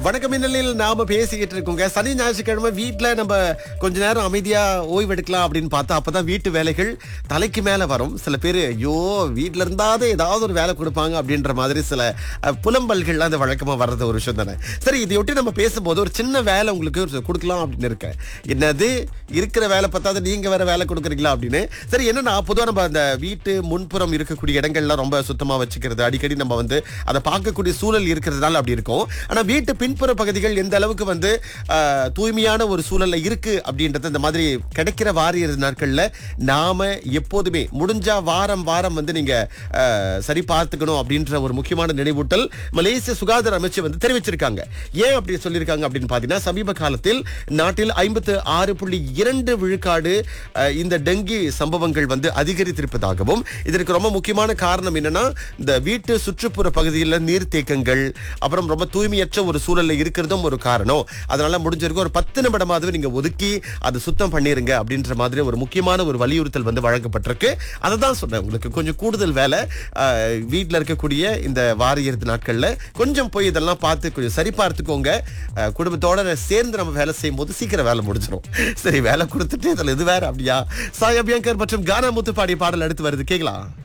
வணக்கம் மின்னலில் நாம பேசிக்கிட்டு இருக்கோங்க சனி ஞாயிற்றுக்கிழமை வீட்ல நம்ம கொஞ்ச நேரம் அமைதியா ஓய்வு எடுக்கலாம் அப்படின்னு பார்த்தா அப்பதான் வீட்டு வேலைகள் தலைக்கு மேல வரும் சில பேர் ஐயோ வீட்ல இருந்தாவது ஏதாவது ஒரு வேலை கொடுப்பாங்க அப்படின்ற மாதிரி சில அஹ், புலம்பல்கள் அந்த வழக்கமா வர்றது ஒரு விஷயம் தானே சரி இதையொட்டி நம்ம பேசும்போது ஒரு சின்ன வேலை உங்களுக்கு ஒரு கொடுக்கலாம் அப்படின்னு இருக்கேன் என்னது இருக்கிற வேலை பார்த்தாது நீங்க வேற வேலை கொடுக்குறீங்களா அப்படின்னு சரி என்னன்னா பொதுவா நம்ம அந்த வீட்டு முன்புறம் இருக்கக்கூடிய இடங்கள்லாம் ரொம்ப சுத்தமா வச்சுக்கிறது அடிக்கடி நம்ம வந்து அதை பார்க்கக்கூடிய சூழல் இருக்கிறதுனால அப்படி இருக்கும் ஆனா வீட்டு பின்புற பகுதிகள் எந்த அளவுக்கு வந்து ஆஹ், தூய்மையான ஒரு சூழல்ல இருக்கு அப்படின்றது இந்த மாதிரி கிடைக்கிற வாரிய நாட்கள்ல நாம எப்போதுமே முடிஞ்சா வாரம் வாரம் வந்து நீங்க ஆஹ், சரி பார்த்துக்கணும் அப்படின்ற ஒரு முக்கியமான நினைவூட்டல் மலேசிய சுகாதார அமைச்சு வந்து தெரிவிச்சிருக்காங்க ஏன் அப்படி சொல்லியிருக்காங்க அப்படின்னு பாத்தீங்கன்னா சமீப காலத்தில் நாட்டில் ஐம்பத்து ஆறு புள்ளி இரண்டு விழுக்காடு ஆஹ், இந்த டெங்கி சம்பவங்கள் வந்து அதிகரித்திருப்பதாகவும் இதற்கு ரொம்ப முக்கியமான காரணம் என்னன்னா இந்த வீட்டு சுற்றுப்புற பகுதியில் நீர்த்தேக்கங்கள் அப்புறம் ரொம்ப தூய்மையற்ற ஒரு சூழல்ல இருக்கிறதும் ஒரு காரணம் அதனால முடிஞ்சிருக்கும் ஒரு பத்து நிமிடமாவது நீங்க ஒதுக்கி அதை சுத்தம் பண்ணிருங்க அப்படின்ற மாதிரி ஒரு முக்கியமான ஒரு வலியுறுத்தல் வந்து வழங்கப்பட்டிருக்கு அதை தான் சொன்னேன் உங்களுக்கு கொஞ்சம் கூடுதல் வேலை ஆஹ், வீட்ல இருக்கக்கூடிய இந்த வார இறுதி நாட்கள்ல கொஞ்சம் போய் இதெல்லாம் பார்த்து கொஞ்சம் சரி பார்த்துக்கோங்க ஆஹ், குடும்பத்தோட சேர்ந்து நம்ம வேலை செய்யும் போது சீக்கிரம் வேலை முடிஞ்சிடும் சரி வேலை கொடுத்துட்டு இதுல இது வேற அப்படியா சாய் அபியங்கர் மற்றும் கானா முத்து பாடிய பாடல் அடுத்து வருது கேக்கலாம்